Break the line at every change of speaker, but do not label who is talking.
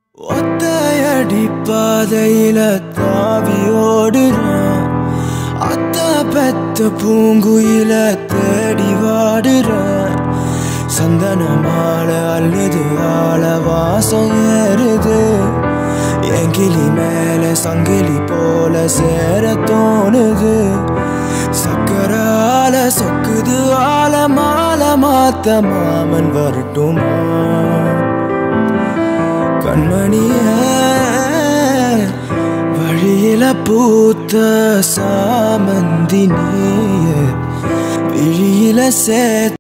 ஒத்தையடி பாதையில தாவி ஓடுறேன் அத்த பெத்த பூங்குயில தேடி வாடுறேன் சந்தன மாலை அள்ளுது ஆள வாசம் ஏறுது என் கிளி மேல சங்கிலி போல சேர தோணுது சக்கர ஆல சொக்குது ஆல மாலை மாத்த மாமன் வரட்டுமா கண்மணிய வழியில பூத்த சாமந்தி நீய விழியில சே